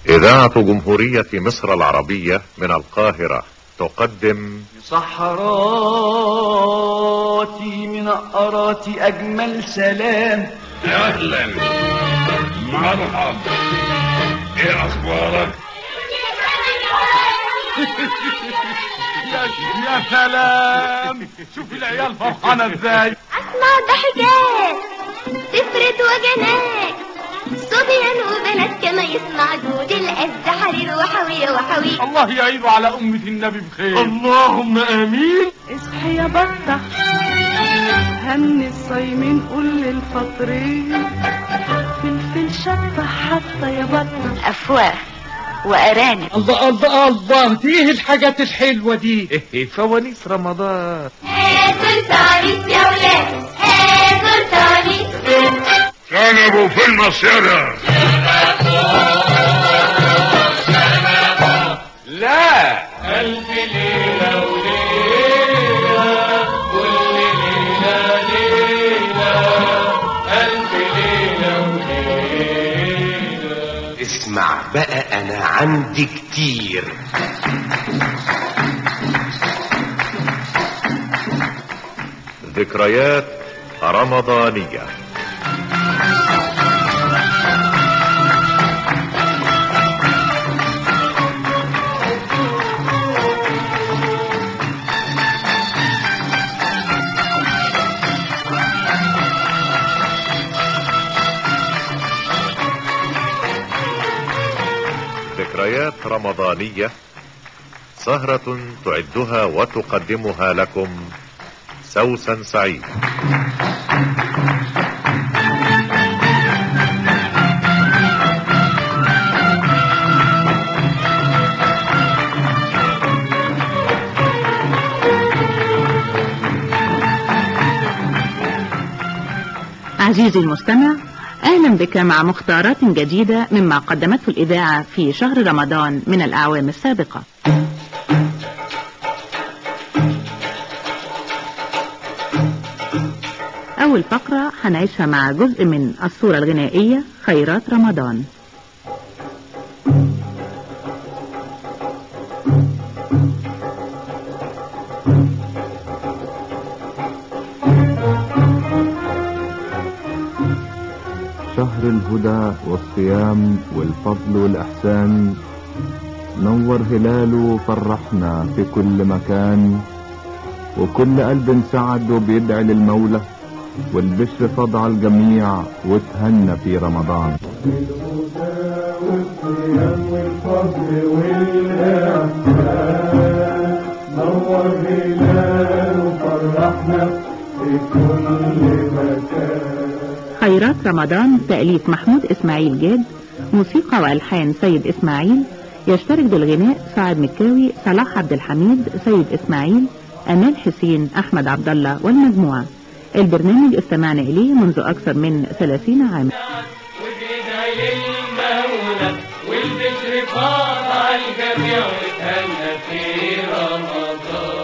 إذاعة جمهورية مصر العربية من القاهرة تقدم صحراتي من أراتي أجمل سلام اهلا مرحب ايه اخبارك يا, يا سلام شوف العيال فرحانة ازاي أسمع ضحكات تفرد وجنات صبيان وبنات كما يسمع دود الأز حرير وحوي وحوي الله يعيد على أمة النبي بخير اللهم آمين اصحي يا بطة هني الصايمين قول للفطرين فلفل شطة حطة يا بطة أفواه وأرانب الله الله الله دي الحاجات الحلوة دي ايه فوانيس رمضان هاتوا التعريس يا ولاد هاتوا التعريس شنبوا في المصيرة لا ألف ليلة وليلة كل ليلة ليلة ألف ليلة وليلة اسمع بقى انا عندي كتير ذكريات رمضانية ذكريات رمضانية سهرة تعدها وتقدمها لكم سوسن سعيد عزيزي المستمع أهلا بك مع مختارات جديدة مما قدمته الإذاعة في شهر رمضان من الأعوام السابقة أول فقرة هنعيشها مع جزء من الصورة الغنائية خيرات رمضان شهر الهدى والصيام والفضل والإحسان نور هلاله وفرحنا في كل مكان وكل قلب سعد وبيدعي للمولى والبشر فض على الجميع وتهنى في رمضان خيرات رمضان تأليف محمود إسماعيل جاد موسيقى وألحان سيد إسماعيل يشترك بالغناء سعد مكاوي صلاح عبد الحميد سيد إسماعيل أمال حسين أحمد عبد الله والمجموعة البرنامج استمعنا إليه منذ أكثر من 30 عاما وبيدعي للمولى والبشر فاض على الجميع وتهنى في رمضان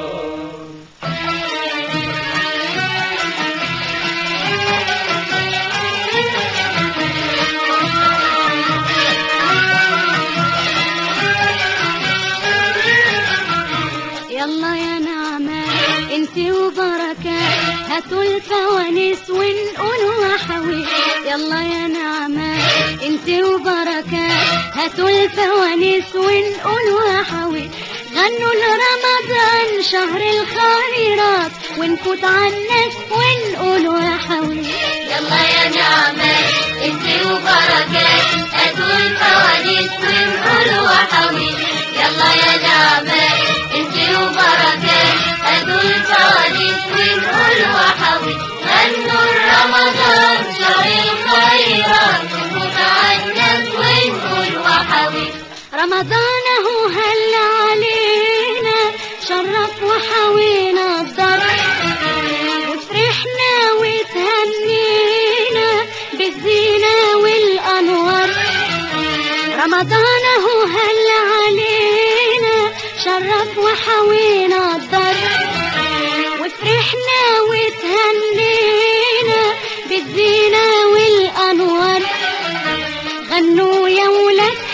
يلا يا نعمة انت وبركات هاتوا الفوانيس ونقول وحوي يلا يا نعمة انت وبركات هاتوا الفوانيس ونقول وحوي غنوا لرمضان شهر الخيرات ونفوت عالناس ونقول وحوي يلا يا نعمة انت وبركات هاتوا الفوانيس ونقول وحوي يلا يا نعمة انت وبركات هاتوا الفوانيس ونقول وحوي غنوا رمضان شهر الخيرات ونفوت عالناس ونقول وحوي رمضان هو هل علينا شرف وحوينا الضرب وفرحنا وتهنينا بالزينة والأنوار رمضان هو هل علينا شرف وحوينا الضرب وفرحنا وتهنينا بالزينة والأنوار غنوا يا ولاد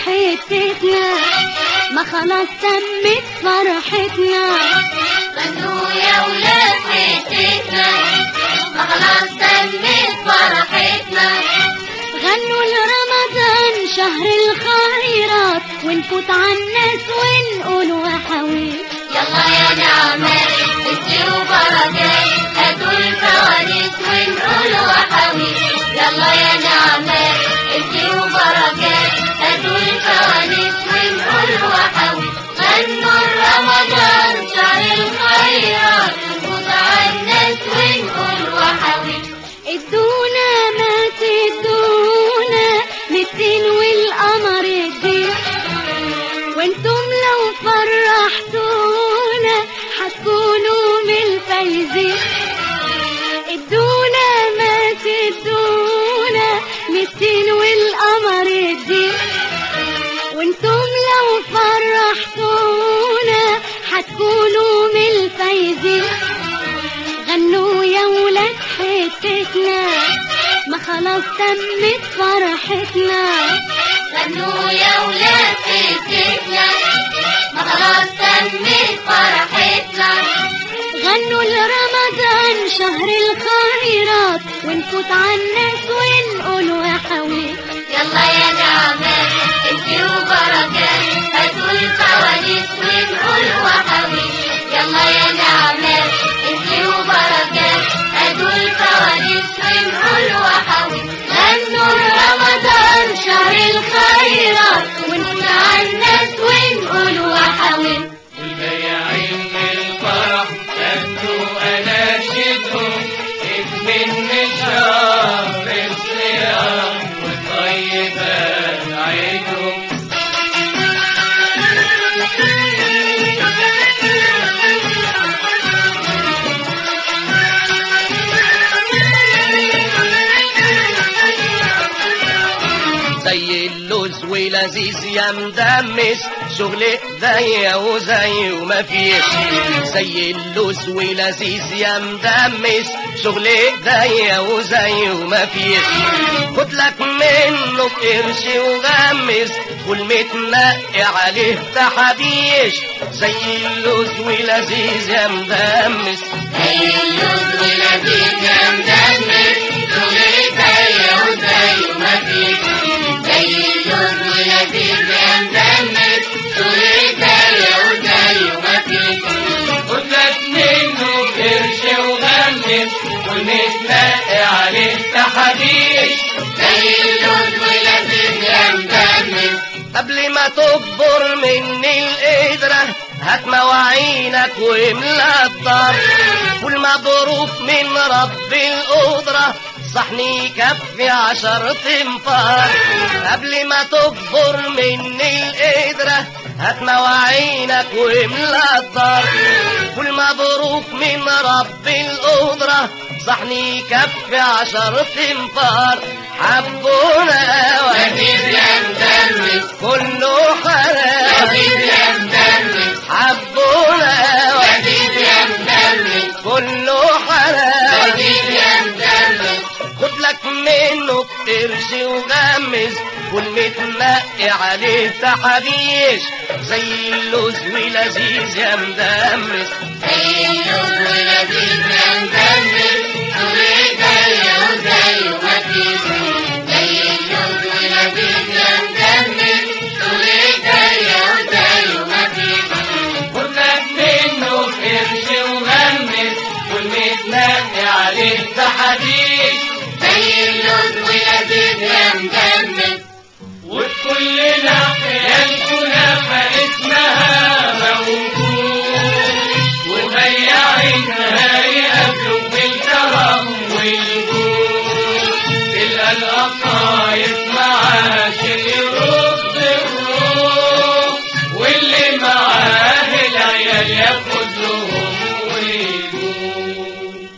حتتنا ما خلاص تمت فرحتنا غنوا يا ولاد حتتنا ما خلاص تمت فرحتنا غنوا لرمضان شهر الخيرات ونفوت عالناس ونقول وحوي يلا يا نعمات ادي وبركات هاتوا الفوانيس ونقول وحوي يلا يا نعمات ادي وبركات هاتوا الفوانيس ونقول وحوي غنوا رمضان شهر الخيرات ونفوت عالناس ونقول وحوي ادونا ما تدونا نتين والقمر يدين وانتم لو فرحتونا هتكونوا من الفايزين ادونا ما تدونا نتين والقمر يدين وانتم لو فرحتونا هتكونوا من الفايزين غنوا يا ولاد حتتنا ما خلاص تمت فرحتنا غنوا يا ولاد حتتنا ما خلاص تمت فرحتنا غنوا لرمضان شهر الخيرات ونفوت عالناس ونقول وحوي يلا يا نعمات ادي وبركات هاتوا الفوانيس ونقول وحوي يلا يا نعمات ادي وبركات هاتوا الفوانيس ونقول وحوي غنوا رمضان شهر الخيرات ونفوت عالناس ونقول وحوي البياعين الفرح أبدوا أناشدهم من شهر الصيام والطيبات عيدهم زي اللوز ولذيذ يا مدمس شغل ايديا وزي وما فيش زي اللوز ولذيذ يا مدمس شغل ايديا وزي وما فيش خد لك منه بقرش وغمس والمتنقي عليه تحابيش زي اللوز ولذيذ يا مدمس زي اللوز ولذيذ يا مدمس شغل ايديا وزي وما فيش زي اللوز ولذيذ يا مدمس شغل ايديا وزي وما فيش خد لك منه قرش وغمس والمتنقي عليه تحابيش زي اللوز ولذيذ يا مدمس قبل ما تكبر مني القدرة هات مواعينك واملى الدار والمبروك من رب القدرة صحني يكفي عشر تنفار قبل ما تكبر مني القدرة هات مواعينك واملى الدار والمبروك من رب القدرة صحني يكفي عشر تنفار حبونا لذيذ يا مدمس كله حلال لذيذ يا مدمس حبونا لذيذ يا مدمس كله حلال لذيذ يا مدمس خد لك منه قرش وغمس والمتنقي عليه تحابيش زي اللوز ولذيذ يا مدمس زي اللوز ولذيذ يا مدمس شغل ايديا وزي وما فيش زي اللوز ولذيذ يا مدمس شغل ايديا وزي وما فيش خد لك منه قرش وغمس والمتنقي عليه تحابيش زي اللوز ولذيذ يا مدمس وكل ناحية الكنافة اسمها موجود وبياعينها يقابلوا بالكرم والجود تلقى القصايد معاه شيء يرد الروح واللي معاه العيال ياخد لهم ويجود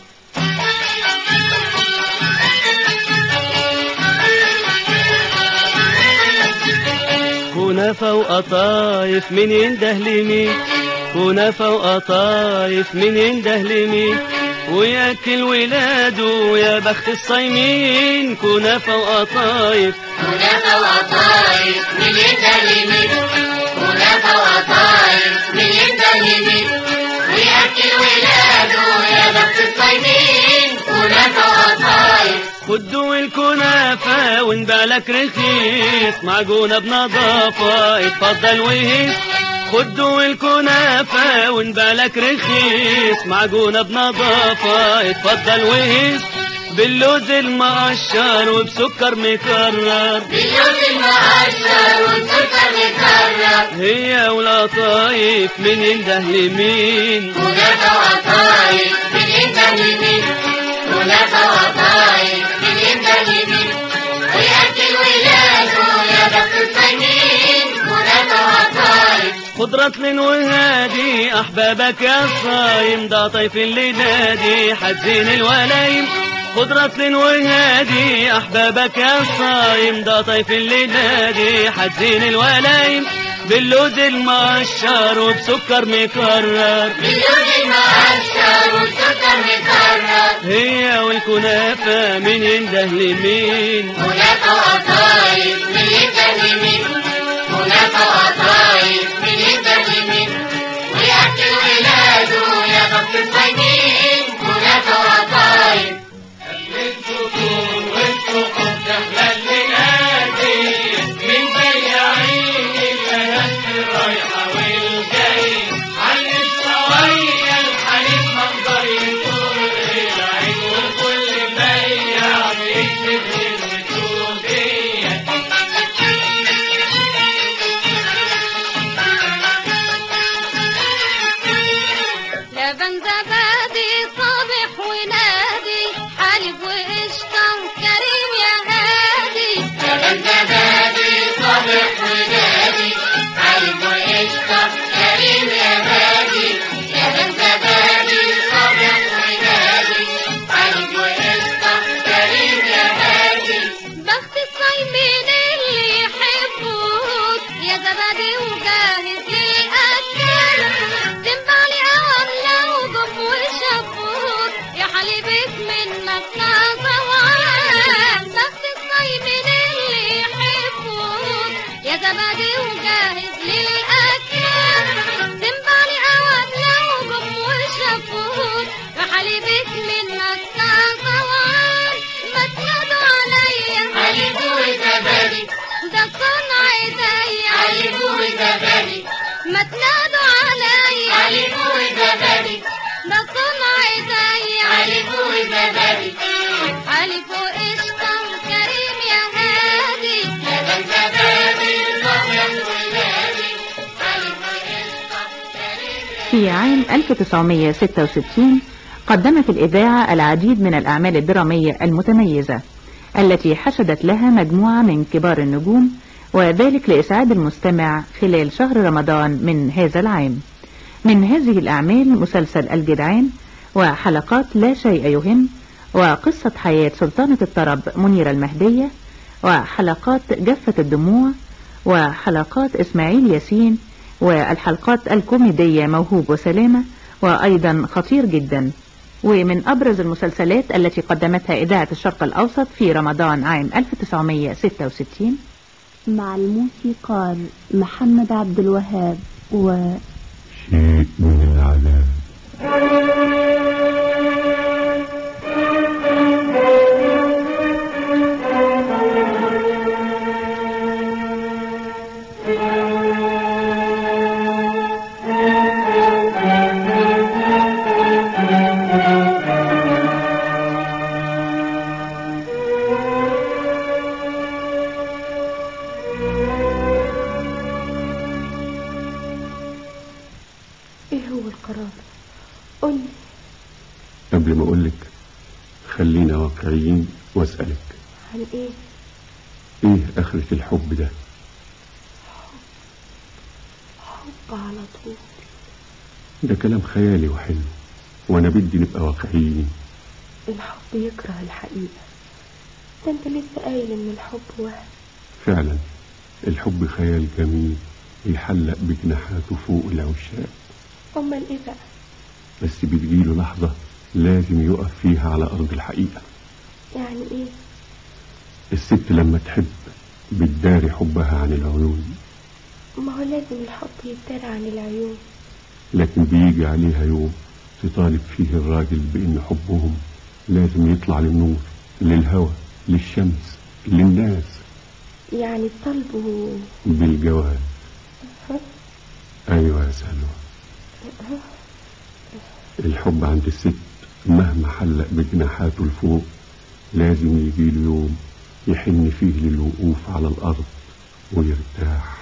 كنافة وقطايف من ينده لمين كنافة وقطايف من ينده لمين وياكل ولاده يا بخت الصايمين كنافة وقطايف كنافة وقطايف من يده اليمين كنافة وقطايف من يده اليمين ويأكل ولاده يا بخت الصايمين كنافة وقطايف خدوا الكنافة ونبيع لك رخيص معجونة بنظافة اتفضل وهيس خدوا الكنافة ونبيع لك رخيص معجونة بنظافة اتفضل وهيس باللوز المقشر وبسكر مكرر باللوز المقشر والسكر مكرر هي والقطايف من ينده لمين كنافة وقطايف من يده اليمين كنافة وقطايف من يده اليمين ويأكل ولاده يا بخت الصايمين كنافة وقطايف خضرة لين وهادي احبابك يا صايم ده طيف اللي نادي حزين الولايم خضرة لين وهادي احبابك يا صايم ده طيف اللي نادي حزين الولايم باللوز المقشر وبسكر مكرر باللوز المقشر والسكر مكرر هي والكنافة من ينده لمين كنافة وقطايف من يده اليمين كنافة وقطايف من يده اليمين ويأكل ولاده يا بخت الصايمين كنافة وقطايف لبن زبادي صابح ونادي حليب وقشطة كريم يا هادي لبن زبادي صبح ونادي حليب وقشطة كريم يا هادي لبن زبادي صبح ونادي حليب وقشطة كريم يا هادي بخت الصايمين اللي يحبوك يا زبادي وجاهز للأكل تنبع لي أولى وجم وشبوك يا حليبك منك نظوان بخت الصايمين اللي يحبوك يا زبادي وجاهز للأكل تنبع لي أولى وجم وشبوك يا حليبك منك نظوان ما تنادوا عليا حليب وزبادي ده صنع ايديا حليب وزبادي ما تنادوا عليا حليب وزبادي ده صنع ايديا حليب وزبادي حليب وقشطة كريم يا هادي لبن زبادي صبح ونادي حليب وقشطة كريم يا في عام 1966 قدمت الإذاعة العديد من الأعمال الدرامية المتميزة التي حشدت لها مجموعة من كبار النجوم وذلك لإسعاد المستمع خلال شهر رمضان من هذا العام من هذه الأعمال مسلسل الجدعان وحلقات لا شيء يهم وقصة حياة سلطانة الطرب منيرة المهدية وحلقات جفة الدموع وحلقات إسماعيل ياسين والحلقات الكوميدية موهوب وسلامة وأيضا خطير جدا ومن أبرز المسلسلات التي قدمتها إذاعة الشرق الأوسط في رمضان عام 1966 مع الموسيقار محمد عبد الوهاب و شيء من العذاب ايه هو القرار قولي قبل ما اقولك خلينا واقعيين واسألك عن ايه ايه اخرة الحب ده حب على طول ده كلام خيالي وحلو وانا بدي نبقى واقعيين الحب يكره الحقيقة ده انت لسه قايل ان الحب وهم فعلا الحب خيال جميل يحلق بجناحاته فوق العشاق امال ايه بقى بس بتجيله لحظة لازم يقف فيها على أرض الحقيقة يعني ايه الست لما تحب بتداري حبها عن العيون ما هو لازم الحب يتدارى عن العيون لكن بيجي عليها يوم تطالب فيه الراجل بأن حبهم لازم يطلع للنور للهوى للشمس للناس يعني طلبه بالجواز ها؟ أيوة يا سلوى ها؟ الحب عند الست مهما حلق بجناحاته لفوق لازم يجي له يوم يحن فيه للوقوف على الأرض ويرتاح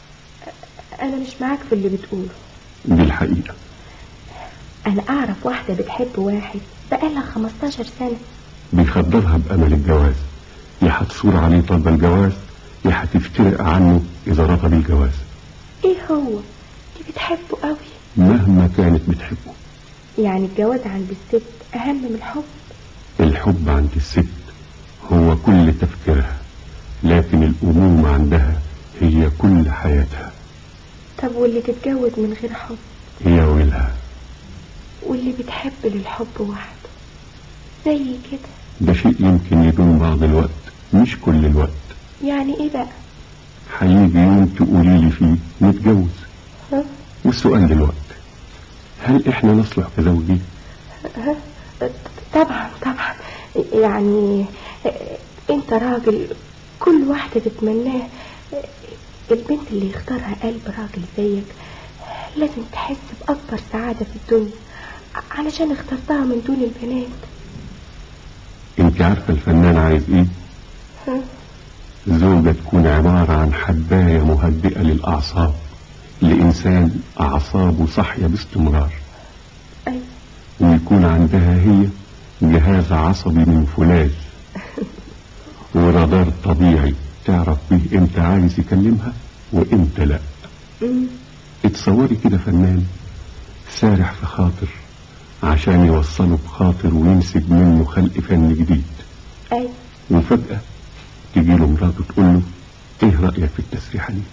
انا مش معاك في اللي بتقوله دي الحقيقة انا اعرف واحدة بتحب واحد بقالها 15 سنة بيخدرها بأمل الجواز يا هتصور عليه طلب الجواز يا هتفترق عنه إذا رفض الجواز ايه هو دي بتحبه قوي مهما كانت بتحبه يعني الجواز عند الست اهم من الحب الحب عند الست هو كل تفكيرها لكن الأمومة عندها هي كل حياتها طب واللي تتجوز من غير حب هي ويلها واللي بتحب للحب وحده زي كده ده شيء يمكن يدوم بعض الوقت مش كل الوقت يعني ايه بقى هيجي يوم تقولي لي فيه نتجوز ها؟ والسؤال دلوقتي هل احنا نصلح كزوجين ها؟ طبعا طبعا يعني انت راجل كل واحدة تتمناه البنت اللي يختارها قلب راجل زيك لازم تحس بأكبر سعادة في الدنيا علشان اخترتها من دون البنات انت عارفة الفنان عايز ايه ها؟ زوجة تكون عبارة عن حباية مهدئة للأعصاب لإنسان أعصابه صاحية باستمرار أيوة. ويكون عندها هي جهاز عصبي من فولاذ ورادار طبيعي تعرف بيه امتى عايز يكلمها وامتى لا أمم. اتصوري كده فنان سارح في خاطر عشان يوصله بخاطر وينسج منه خلق فن جديد أيوة. وفجأة تجي له مراته تقول له ايه رأيك في التسريحة دي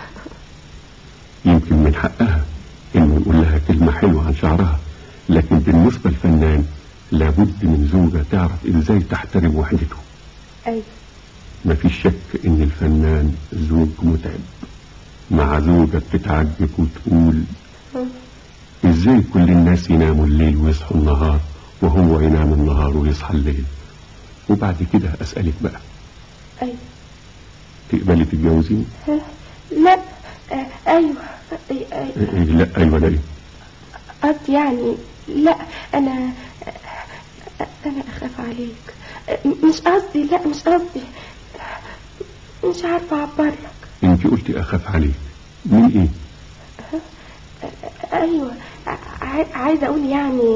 يمكن من حقها انه يقول لها كلمة حلوة عن شعرها لكن بالنسبة للفنان لابد من زوجة تعرف ازاي تحترم وحدته أيوة. مفيش شك ان الفنان زوج متعب مع زوجة بتتعجب وتقول ها؟ ازاي كل الناس يناموا الليل ويصحوا النهار وهو ينام النهار ويصحى الليل وبعد كده اسألك بقى أيوة. تقبلي تتجوزين ها؟ لا آه، أيوة أي- أي- إيه لا ايوه لا ايه قصدي يعني لا أنا أنا أخاف عليك مش قصدي لا مش قصدي مش عارفة أعبر لك انت قلتي اخاف عليك من ايه أيوة ع- عايزة أقول يعني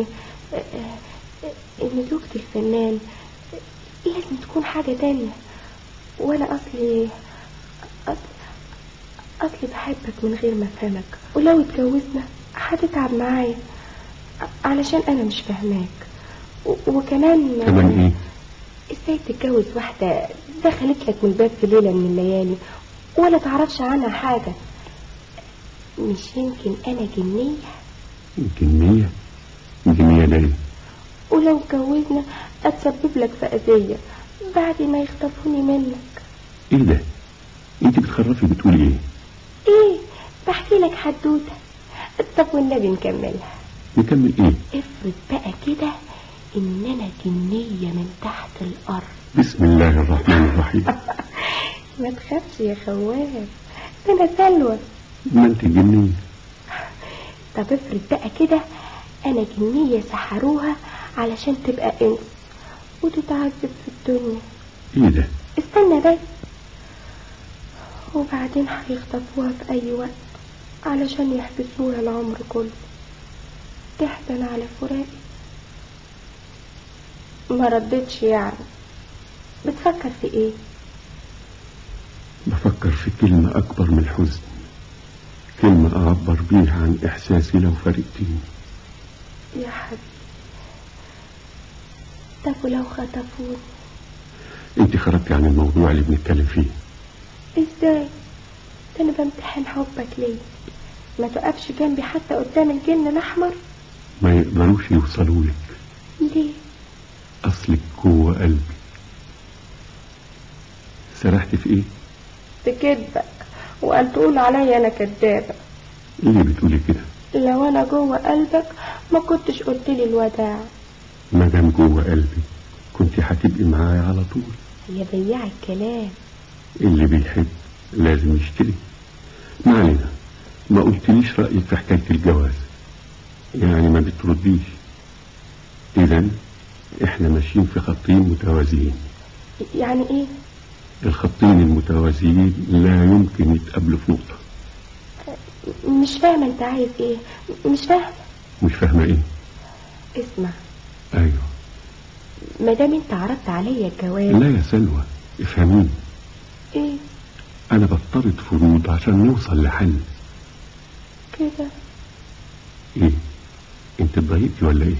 إن زوجة الفنان لازم تكون حاجة تانية وأنا أصلي أصلي, أصلي بحبك من غير ما أفهمك ولو اتجوزنا هتتعب معايا علشان أنا مش فاهماك و- وكمان كمان ايه ازاي تتجوز واحدة دخلت لك من الباب في ليلة من الليالي ولا تعرفش عنها حاجة مش يمكن أنا جنية جنية جنية ده ايه ولو اتجوزنا أتسبب لك في أذية بعد ما يخطفوني منك ايه ده انت بتخرفي بتقولي ايه إيه بحكي لك حدوتة طب والنبي نكملها نكمل ايه افرض بقى كده إن أنا جنية من تحت الأرض بسم الله الرحمن الرحيم ما تخافش يا خواف ده أنا سلوى ما انت جنية طب افرض بقى كده انا جنية سحروها علشان تبقى انس وتتعذب في الدنيا ايه ده استنى بس وبعدين هيخطفوها في اي وقت علشان يحبسوها العمر كله تحزن على فراقي ما ردتش يعني بتفكر في ايه بفكر في كلمة أكبر من الحزن كلمة أعبر بيها عن إحساسي لو فرقتيني يا حبيبي طب ولو خطفوني أنت خرجتي عن الموضوع اللي بنتكلم فيه ازاي ده انا بمتحن حبك ليه ما تقفش جنبي حتى قدام الجن الاحمر ما يقدروش يوصلوا لك ليه أصلك جوه قلبي سرحت في إيه؟ بكدبك وقال تقول عليا انا كدابة ليه بتقولي كده؟ لو انا جوه قلبك ما كنتش قلت لي الوداع ما دام جوه قلبي كنت هتبقي معايا على طول يا بياع الكلام اللي بيحب لازم يشتري ما علينا ما قلتليش رأيك في حكاية الجواز يعني ما بترديش إذا إحنا ماشيين في خطين متوازيين يعني ايه الخطين المتوازيين لا يمكن يتقابلوا في نقطة مش فاهمة انت عايز ايه مش فاهمة مش فاهمة إيه؟ اسمع أيوه ما دام انت عرضت عليا الجواز لا يا سلوى افهميني ايه أنا بفترض فروض عشان نوصل لحل كده إيه؟ أنت اتضايقتي ولا إيه؟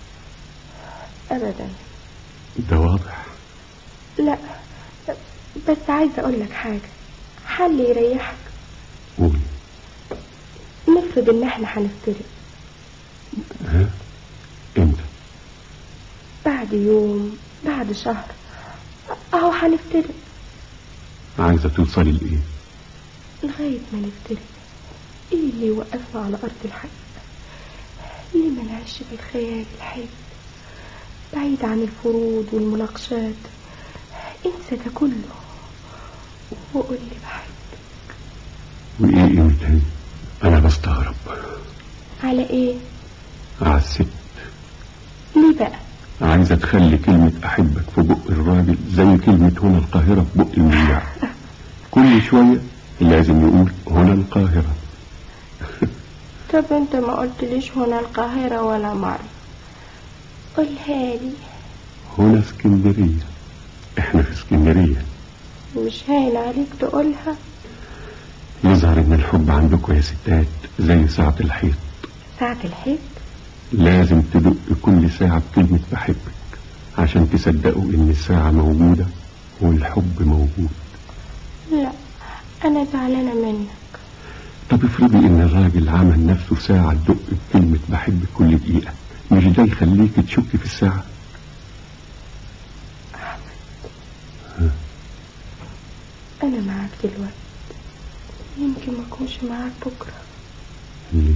ابدا ده واضح لا بس عايزة اقول لك حاجة حل يريحك قولي نفرض ان احنا هنفترق ها؟ إمتى؟ بعد يوم بعد شهر اهو هنفترق عايزة توصلي لإيه؟ لغاية ما نفترق ايه اللي يوقفنا على ارض الحقيقة ليه ما نعيش في الخيال الحلو بعيد عن الفروض والمناقشات انسى ده كله وقول لي بحبك وإيه قيمتها دي؟ أنا بستغرب على ايه على الست ليه بقى عايزة تخلي كلمة أحبك في بق الراجل زي كلمة هنا القاهرة في بق المذيع كل شوية لازم يقول هنا القاهرة طب انت ما قلتليش هنا القاهرة ولا مرة قولها لي هنا اسكندرية احنا في اسكندرية مش هاين عليك تقولها يظهر ان الحب عندكم يا ستات زي ساعة الحيط ساعة الحيط لازم تدق كل ساعة بكلمة بحبك عشان تصدقوا ان الساعة موجودة والحب موجود لا انا زعلانة منك طب افرضي ان الراجل عمل نفسه ساعة تدق بكلمة بحبك كل دقيقة مش ده يخليك تشك في الساعة انا معاك دلوقتي يمكن ما اكونش معاك بكرة ليه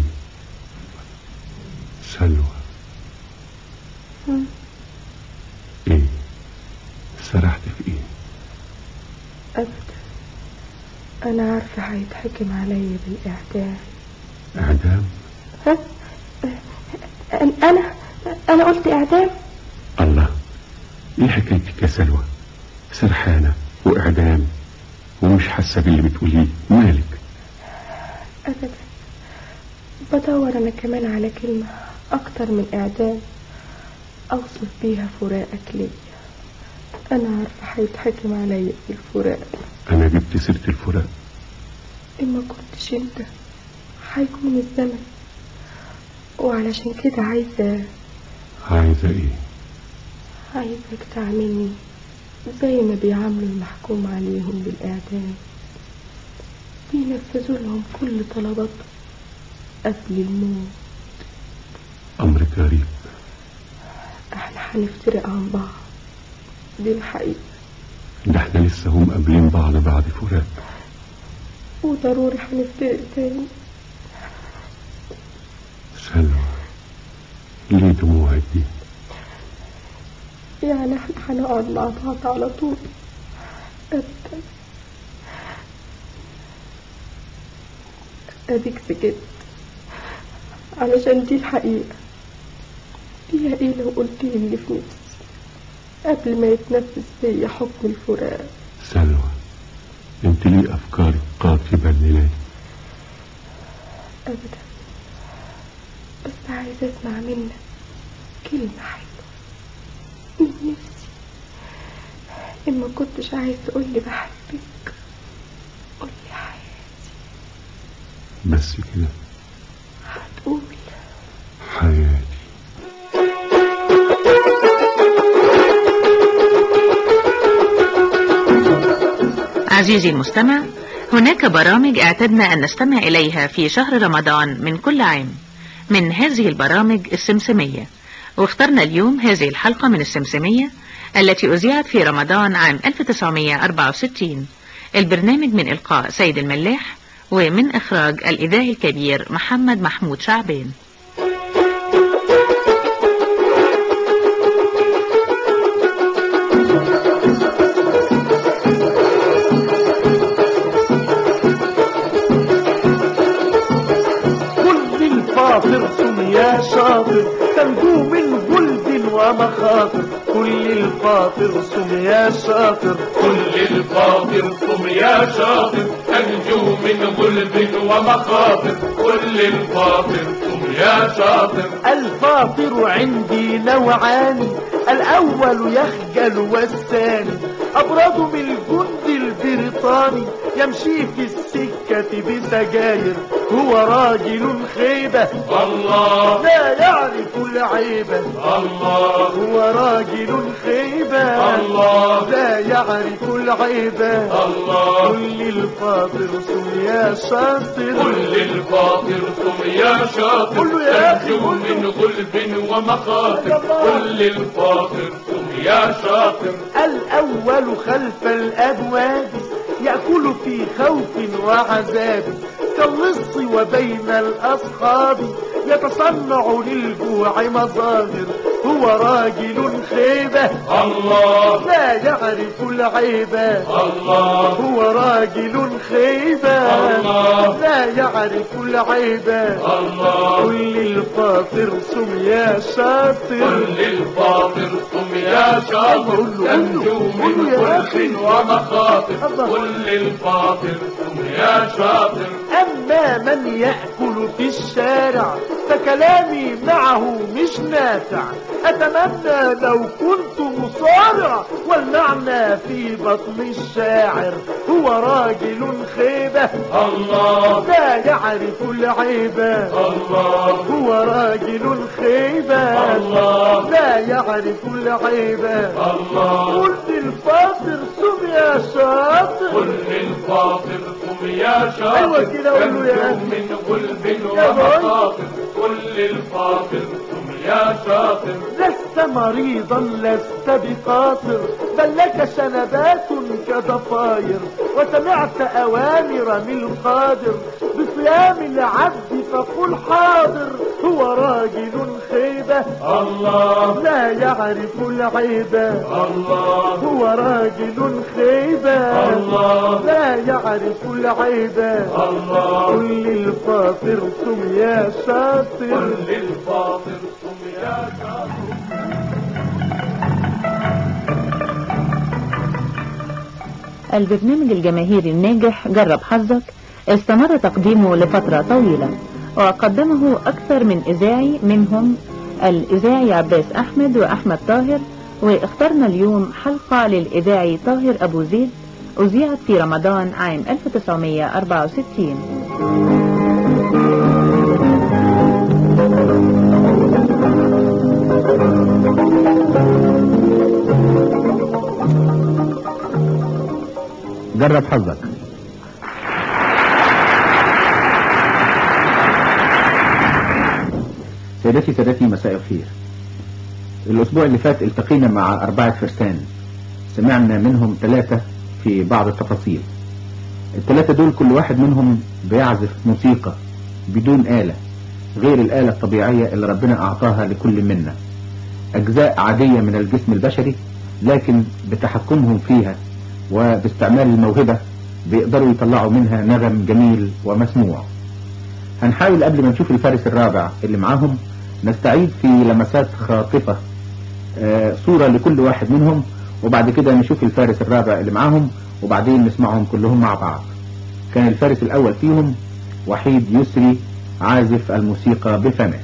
سلوى هم. ايه سرحت في ايه ابدا انا عارفة هيتحكم عليا بالاعدام اعدام ها أن- انا انا قلت اعدام الله ايه حكايتك يا سلوى سرحانة واعدام ومش حاسة باللي بتقوليه مالك ابدا بدور انا كمان على كلمة اكتر من اعدام اوصف بيها فراقك ليا انا عارفة هيتحكم عليا بالفراق انا جبت سيرة الفراق إما كنتش انت هيكون الزمن وعلشان كده عايزة عايزة ايه عايزك تعملني زي ما بيعاملوا المحكوم عليهم بالإعدام بينفذوا لهم كل طلباتهم قبل الموت امر غريب احنا هنفترق عن بعض دي الحقيقة ده احنا لسه هم قابلين بعض بعد فراق وضروري هنفترق تاني سلوى ليه دموعك دي يعني احنا هنقعد مع بعض على طول أبدا أديك سكت علشان دي الحقيقة فيها ايه لو قلت لي اللي في نفسي قبل ما يتنفذ فيا حكم الفراق سلوى انت ليه افكارك قاطبة الليلة أبدا بس عايز أسمع منك كلمة حلوة من نفسي إما كنتش عايز تقولي بحبك قولي حياتي بس كده هتقول حياتي عزيزي المستمع هناك برامج اعتدنا أن نستمع إليها في شهر رمضان من كل عام من هذه البرامج السمسمية واخترنا اليوم هذه الحلقة من السمسمية التي أذيعت في رمضان عام 1964 البرنامج من إلقاء سيد الملاح ومن إخراج الإذاعي الكبير محمد محمود شعبان كل الفاطر سم يا شاطر تنجو من جلد ومخاطر كل الفاطر سم يا شاطر كل الفاطر قم يا شاطر تنجو من غلب ومخاطر كل الفاطر قم يا شاطر الفاطر عندي نوعان الأول يخجل والثاني أبرد من الجند البريطاني يمشي في السكة بسجاير هو راجل خيبة الله لا يعرف العيبة الله هو راجل خيبة الله لا يعرف العيبة الله كل الفاطر سم يا شاطر كل الفاطر قم يا شاطر قل له يا أخي، تنجو قل له. من غلب ومخاطر يا الله. كل الفاطر قم يا شاطر الأول خلف الأبواب يأكل في خوف وعذاب كاللص وبين الأصحاب يتصنع للجوع مظاهر هو راجل خيبة الله لا يعرف العيبة الله هو راجل خيبة الله. لا يعرف العيبة الله كل الفاطر سم يا شاطر كل الفاطر قم يا شاطر قل له، قل له، تنجو قل من له يا أخي. غلب ومخاطر الله. كل الفاطر قم يا شاطر أما من يأكل في الشارع فكلامي معه مش نافع أتمنى لو كنت مصارع والمعنى في بطن الشاعر هو راجل خيبة الله لا يعرف العيبة الله هو راجل خيبة الله. لا يعرف العيبة الله قلت الفاطر سم يا شاطر كل الفاطر قم يا شاطر أيوة كده قول له يا تنجو أخي. من غلب يا بوي. ومخاطر كل الفاطر قم يا شاطر لست مريضا لست بقاطر بل لك شنبات كضفاير وسمعت أوامر من القادر بصيام العبد فقل حاضر هو راجل خيبة الله لا يعرف العيبة الله هو راجل خيبة الله. لا يعرف العيبة الله كل الفاطر سم يا شاطر كل الفاطر قم يا شاطر البرنامج الجماهيري الناجح جرب حظك استمر تقديمه لفترة طويلة وقدمه أكثر من إذاعي منهم الإذاعي عباس أحمد وأحمد طاهر واخترنا اليوم حلقة للإذاعي طاهر أبو زيد أذيعت في رمضان عام 1964 جرب حظك سيدتي سادتي مساء الخير الأسبوع اللي فات التقينا مع أربعة فرسان سمعنا منهم ثلاثة في بعض التفاصيل الثلاثة دول كل واحد منهم بيعزف موسيقى بدون آلة غير الآلة الطبيعية اللي ربنا أعطاها لكل منا أجزاء عادية من الجسم البشري لكن بتحكمهم فيها وباستعمال الموهبة بيقدروا يطلعوا منها نغم جميل ومسموع هنحاول قبل ما نشوف الفارس الرابع اللي معاهم نستعيد في لمسات خاطفة آه، صورة لكل واحد منهم وبعد كده نشوف الفارس الرابع اللي معاهم وبعدين نسمعهم كلهم مع بعض كان الفارس الأول فيهم وحيد يسري عازف الموسيقى بفمه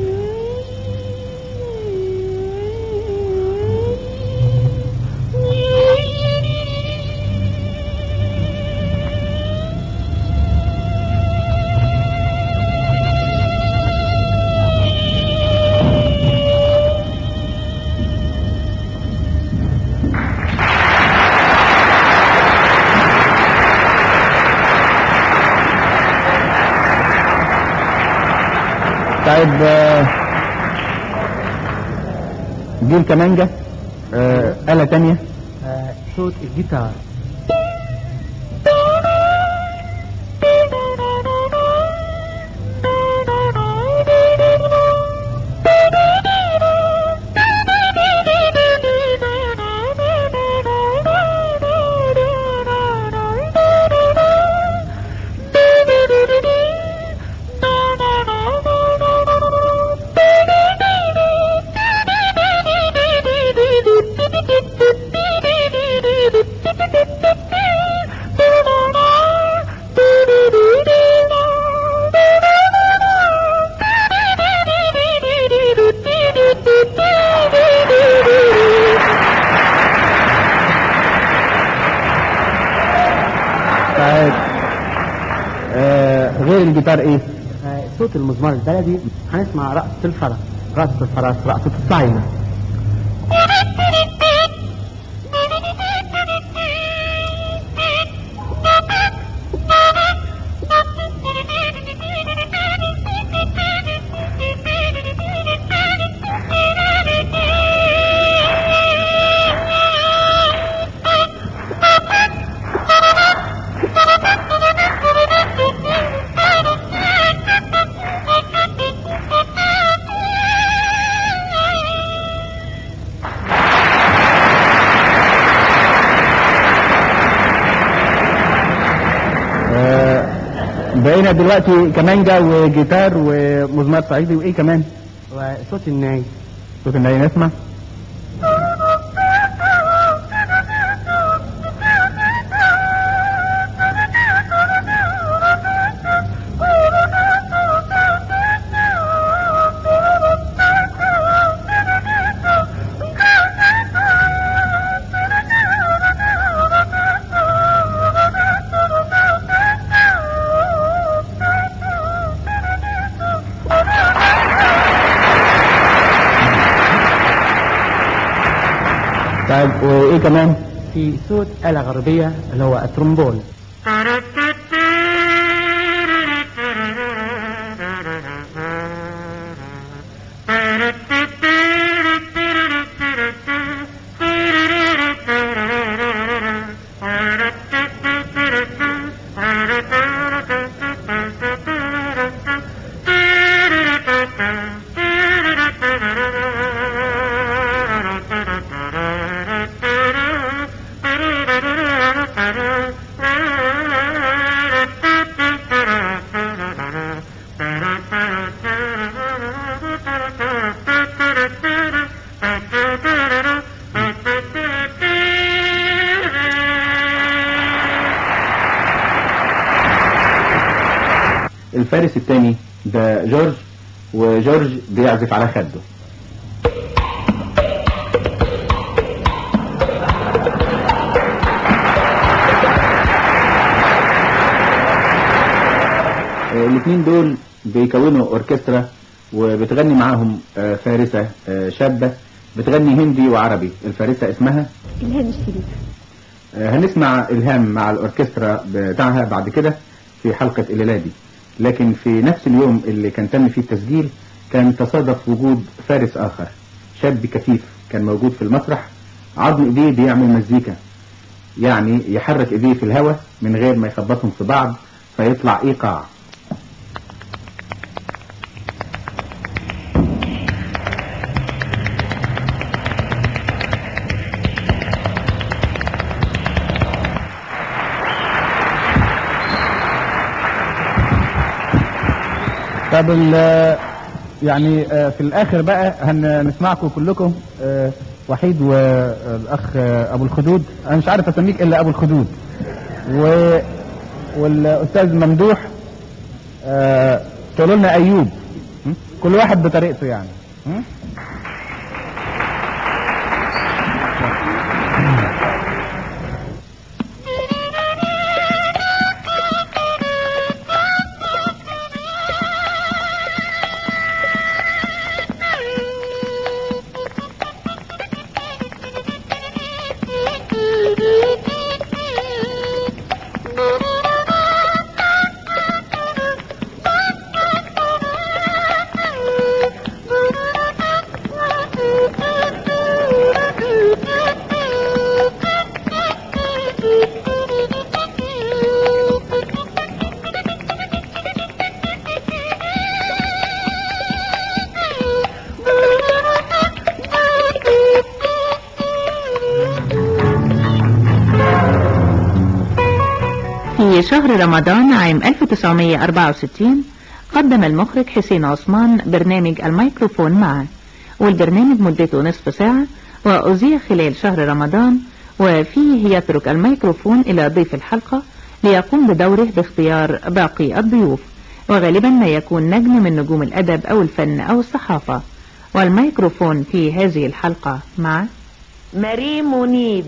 Yeah. طيب آه، دي الكمانجة آه، آلة تانية صوت الجيتار طيب آه، غير الجيتار ايه آه، صوت المزمار البلدي هنسمع رقصة الفرس رقصة الفرس رقصة الصايمة آه، بقينا دلوقتي كمانجا وجيتار ومزمار صعيدي وايه كمان وصوت الناي صوت الناي نسمع طيب وايه كمان في صوت آلة غربية اللي هو الترومبون الفارس الثاني ده جورج وجورج بيعزف على خده الاثنين دول بيكونوا اوركسترا وبتغني معاهم آه، فارسة آه، شابة بتغني هندي وعربي الفارسة اسمها الهام الشريف آه، هنسمع الهام مع الاوركسترا بتاعها بعد كده في حلقة الليلة دي لكن في نفس اليوم اللي كان تم فيه التسجيل كان تصادف وجود فارس اخر شاب كثيف كان موجود في المسرح عظم ايديه بيعمل مزيكا يعني يحرك ايديه في الهواء من غير ما يخبطهم في بعض فيطلع ايقاع طب ال- يعني آه، في الاخر بقى هنسمعكم كلكم آه، وحيد والاخ آه، ابو الخدود انا مش عارف اسميك الا ابو الخدود و والاستاذ ممدوح آه، تقولوا لنا ايوب م? كل واحد بطريقته يعني م? Thank you. في شهر رمضان عام 1964 قدم المخرج حسين عثمان برنامج الميكروفون معه والبرنامج مدته نصف ساعة وأذيع خلال شهر رمضان وفيه يترك الميكروفون إلى ضيف الحلقة ليقوم بدوره باختيار باقي الضيوف وغالبا ما يكون نجم من نجوم الأدب أو الفن أو الصحافة والميكروفون في هذه الحلقة مع مريم منيب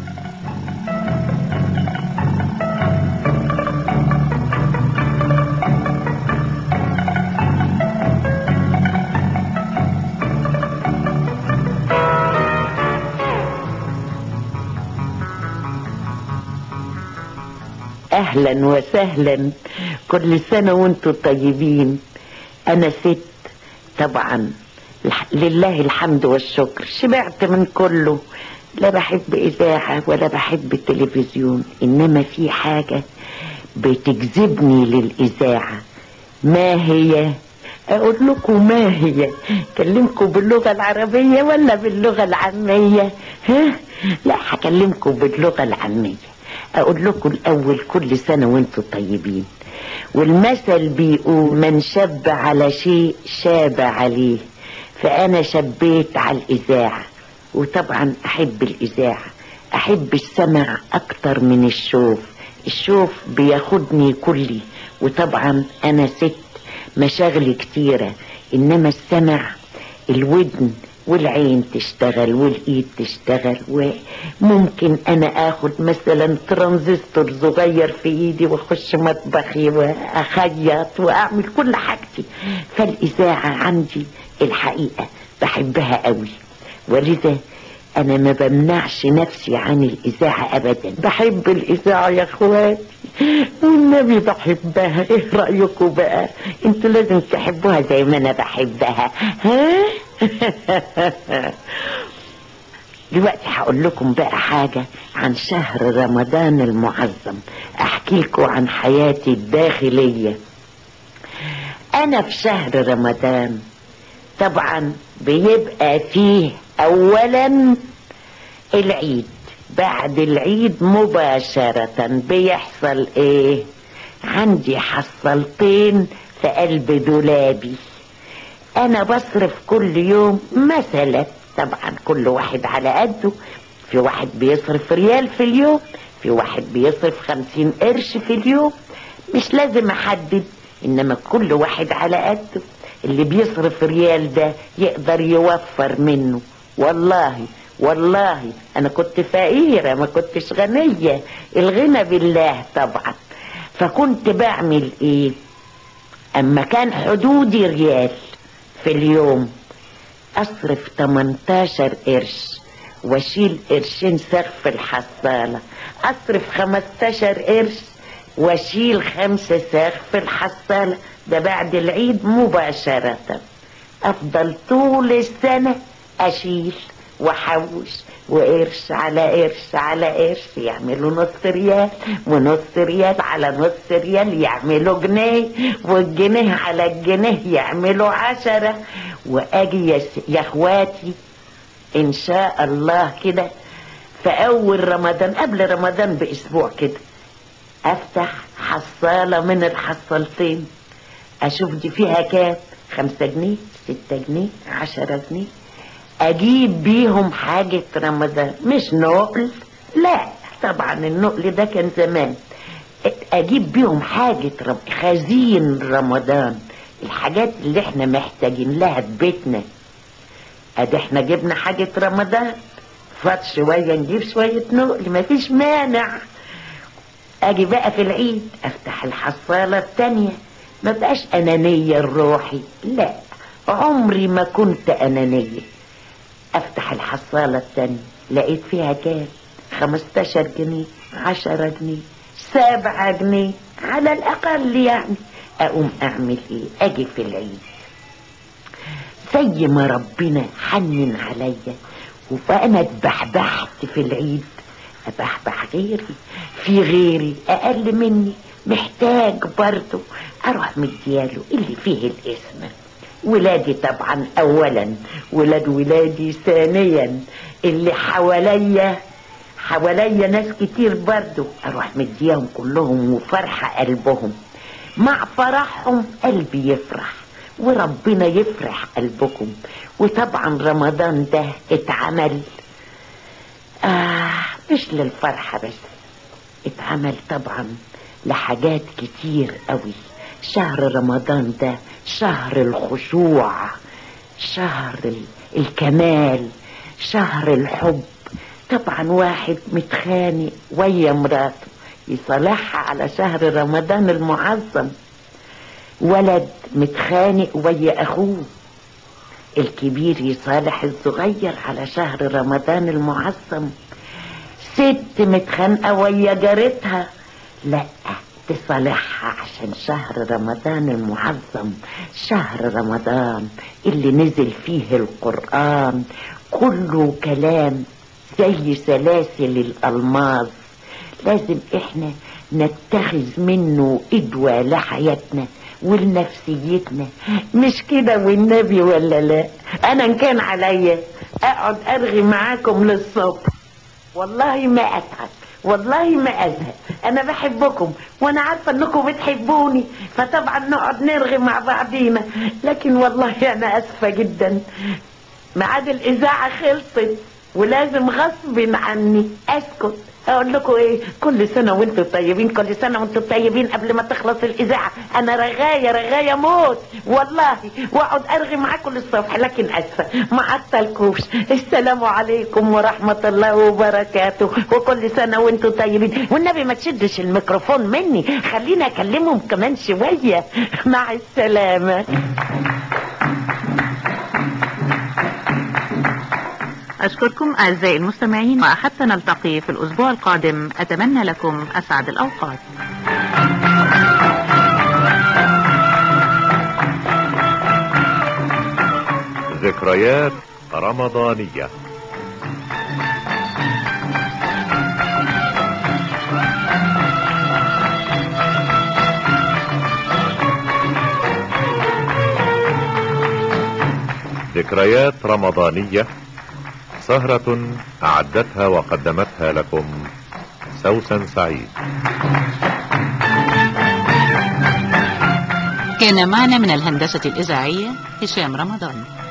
اهلا وسهلا كل سنة وانتم طيبين انا ست طبعا الح- لله الحمد والشكر شبعت من كله لا بحب اذاعة ولا بحب تلفزيون انما في حاجة بتجذبني للاذاعة ما هي اقول لكم ما هي اكلمكم باللغة العربية ولا باللغة العامية ها لا هكلمكم باللغة العامية اقول لكم الاول كل سنة وانتم طيبين والمثل بيقول من شب على شيء شاب عليه فانا شبيت على الاذاعة وطبعا احب الاذاعة احب السمع اكتر من الشوف الشوف بياخدني كلي وطبعا انا ست مشاغلي كتيرة انما السمع الودن والعين تشتغل والايد تشتغل وممكن انا اخد مثلا ترانزستور صغير في ايدي واخش مطبخي واخيط واعمل كل حاجتي فالاذاعة عندي الحقيقة بحبها قوي ولذا انا ما بمنعش نفسي عن الاذاعة ابدا بحب الاذاعة يا اخواتي والنبي بحبها ايه رأيكم بقى انتوا لازم تحبوها زي ما انا بحبها ها دلوقتي هقول لكم بقى حاجة عن شهر رمضان المعظم احكي لكم عن حياتي الداخلية انا في شهر رمضان طبعا بيبقى فيه اولا العيد بعد العيد مباشرة بيحصل ايه عندي حصلتين في قلب دولابي انا بصرف كل يوم مثلا طبعا كل واحد على قده في واحد بيصرف ريال في اليوم في واحد بيصرف خمسين قرش في اليوم مش لازم احدد انما كل واحد على قده اللي بيصرف ريال ده يقدر يوفر منه والله والله انا كنت فقيرة ما كنتش غنية الغنى بالله طبعا فكنت بعمل ايه اما كان حدودي ريال في اليوم اصرف 18 قرش واشيل قرشين سقف الحصالة اصرف 15 قرش واشيل خمسة سقف الحصالة ده بعد العيد مباشرة افضل طول السنة اشيل واحوش وقرش على قرش على قرش يعملوا نص ريال ونص ريال على نص ريال يعملوا جنيه والجنيه على الجنيه يعملوا عشرة واجي يا, س- يا اخواتي ان شاء الله كده في اول رمضان قبل رمضان باسبوع كده افتح حصالة من الحصالتين اشوف دي فيها كام خمسة جنيه ستة جنيه عشرة جنيه اجيب بيهم حاجة رمضان مش نقل لا طبعا النقل ده كان زمان اجيب بيهم حاجة رم... خزين رمضان الحاجات اللي احنا محتاجين لها في بيتنا ادي احنا جبنا حاجة رمضان فات شوية نجيب شوية نقل مفيش مانع اجي بقى في العيد افتح الحصالة التانية ما بقاش انانية الروحي لا عمري ما كنت انانية افتح الحصالة التانية لقيت فيها كام خمستاشر جنيه عشرة جنيه سبعة جنيه على الاقل يعني اقوم اعمل ايه اجي في العيد زي ما ربنا حنن عليا وانا اتبحبحت في العيد ابحبح غيري في غيري اقل مني محتاج برضه اروح مدياله اللي فيه الاسم ولادي طبعا اولا ولاد ولادي ثانيا اللي حواليا حواليا ناس كتير برضو اروح مديهم كلهم وفرحة قلبهم مع فرحهم قلبي يفرح وربنا يفرح قلبكم وطبعا رمضان ده اتعمل آه مش للفرحة بس اتعمل طبعا لحاجات كتير قوي شهر رمضان ده شهر الخشوع شهر ال- الكمال شهر الحب طبعا واحد متخانق ويا مراته يصالحها على شهر رمضان المعظم ولد متخانق ويا اخوه الكبير يصالح الصغير على شهر رمضان المعظم ست متخانقة ويا جارتها لا تصالحها عشان شهر رمضان المعظم شهر رمضان اللي نزل فيه القرآن كله كلام زي سلاسل الألماظ لازم احنا نتخذ منه قدوة لحياتنا ولنفسيتنا مش كده والنبي ولا لا انا ان كان عليا اقعد ارغي معاكم للصبح والله ما اتعب والله ما ازهق انا بحبكم وانا عارفه انكم بتحبوني فطبعا نقعد نرغي مع بعضينا لكن والله انا اسفه جدا ميعاد الاذاعه خلصت ولازم غصب عني اسكت اقول لكم ايه كل سنه وانتم طيبين كل سنه وانتم طيبين قبل ما تخلص الاذاعه انا رغايه رغايه موت والله واقعد ارغي معاكم للصبح لكن اسفه ما عطلكوش السلام عليكم ورحمه الله وبركاته وكل سنه وانتم طيبين والنبي ما تشدش الميكروفون مني خليني اكلمهم كمان شويه مع السلامه أشكركم أعزائي المستمعين وحتى نلتقي في الأسبوع القادم أتمنى لكم أسعد الأوقات ذكريات رمضانية ذكريات رمضانية سهرة أعدتها وقدمتها لكم سوسن سعيد كان معنا من الهندسة الإذاعية هشام رمضان